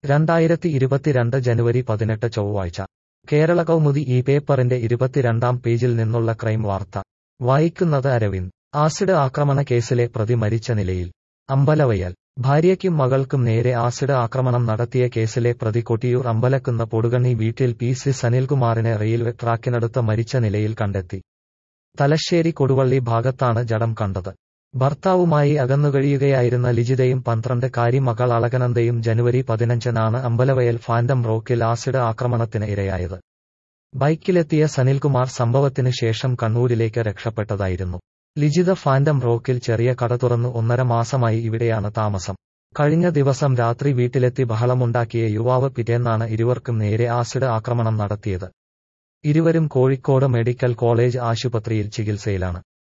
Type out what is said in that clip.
രണ്ടായിരത്തി ഇരുപത്തിരണ്ട് ജനുവരി പതിനെട്ട് ചൊവ്വാഴ്ച കേരള കൗമുദി ഈ പേപ്പറിന്റെ ഇരുപത്തിരണ്ടാം പേജിൽ നിന്നുള്ള ക്രൈം വാർത്ത വായിക്കുന്നത് അരവിന്ദ് ആസിഡ് ആക്രമണ കേസിലെ പ്രതി മരിച്ച നിലയിൽ അമ്പലവയൽ ഭാര്യയ്ക്കും മകൾക്കും നേരെ ആസിഡ് ആക്രമണം നടത്തിയ കേസിലെ പ്രതി കൊട്ടിയൂർ അമ്പലക്കുന്ന പൊടുകണ്ണി വീട്ടിൽ പി സി സനിൽകുമാറിനെ റെയിൽവേ ട്രാക്കിനടുത്ത് മരിച്ച നിലയിൽ കണ്ടെത്തി തലശ്ശേരി കൊടുവള്ളി ഭാഗത്താണ് ജഡം കണ്ടത് ഭർത്താവുമായി അകന്നുകഴിയുകയായിരുന്ന ലിജിതയും പന്ത്രണ്ട് കാരി മകൾ അളകനന്ദയും ജനുവരി പതിനഞ്ചിനാണ് അമ്പലവയൽ ഫാൻഡം റോക്കിൽ ആസിഡ് ആക്രമണത്തിന് ഇരയായത് ബൈക്കിലെത്തിയ സനിൽകുമാർ സംഭവത്തിന് ശേഷം കണ്ണൂരിലേക്ക് രക്ഷപ്പെട്ടതായിരുന്നു ലിജിത ഫാൻഡം റോക്കിൽ ചെറിയ കട തുറന്ന് ഒന്നര മാസമായി ഇവിടെയാണ് താമസം കഴിഞ്ഞ ദിവസം രാത്രി വീട്ടിലെത്തി ബഹളമുണ്ടാക്കിയ യുവാവ് പിറ്റേന്നാണ് ഇരുവർക്കും നേരെ ആസിഡ് ആക്രമണം നടത്തിയത് ഇരുവരും കോഴിക്കോട് മെഡിക്കൽ കോളേജ് ആശുപത്രിയിൽ ചികിത്സയിലാണ്